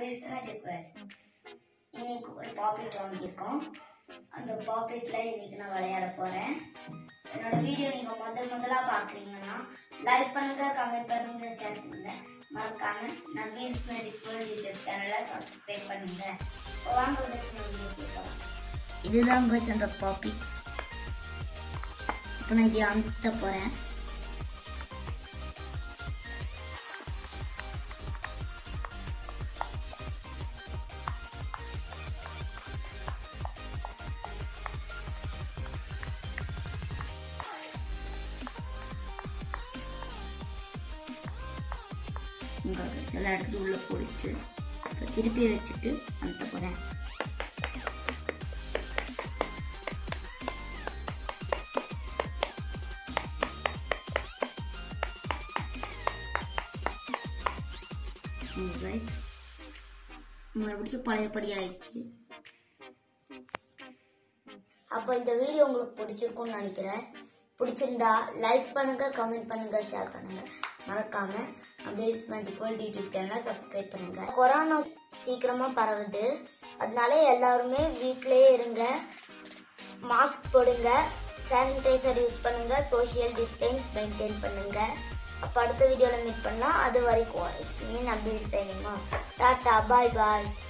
பேசுகிறேன் இன்னைக்கு ஒரு பாக்கெட் வாங்கியிருக்கோம் அந்த பாக்கெட்ல இன்னைக்கு நான் விளையாட போறேன் என்னோட வீடியோ நீங்க முதல் முதலா பாக்குறீங்கன்னா லைக் பண்ணுங்க கமெண்ட் பண்ணுங்க ஷேர் பண்ணுங்க மறக்காம நான் வீல்ஸ் மெடிக்கல் யூடியூப் சேனலை சப்ஸ்கிரைப் பண்ணுங்க இப்போ வாங்க உடனே நம்ம வீடியோ போகலாம் இதுதான் guys அந்த பாக்கெட் இப்போ நான் இதை அமுத்த போறேன் இங்க சில இடத்துல உள்ள போயிடுச்சு இப்போ திருப்பி வச்சுட்டு அமுத்த போறேன் guys மறுபடியும் பழையபடி ஆயிடுச்சு அப்போ இந்த வீடியோ உங்களுக்கு பிடிச்சிருக்கும்னு நினைக்கிறேன் பிடிச்சிருந்தா லைக் பண்ணுங்க கமெண்ட் பண்ணுங்க ஷேர் பண்ணுங்க மறக்காம அப்டேட்ஸ் மேஜிக் வேர்ல்ட் யூடியூப் சேனலை சப்ஸ்கிரைப் பண்ணுங்க கொரோனா சீக்கிரமா பரவுது அதனால எல்லாருமே வீட்டிலேயே இருங்க மாஸ்க் போடுங்க சானிடைசர் யூஸ் பண்ணுங்க சோஷியல் டிஸ்டன்ஸ் மெயின்டைன் பண்ணுங்க அப்போ அடுத்த வீடியோவில் மீட் பண்ணலாம் அது வரைக்கும் மீன் அப்டேட் செய்யுமா டாட்டா பாய் பாய்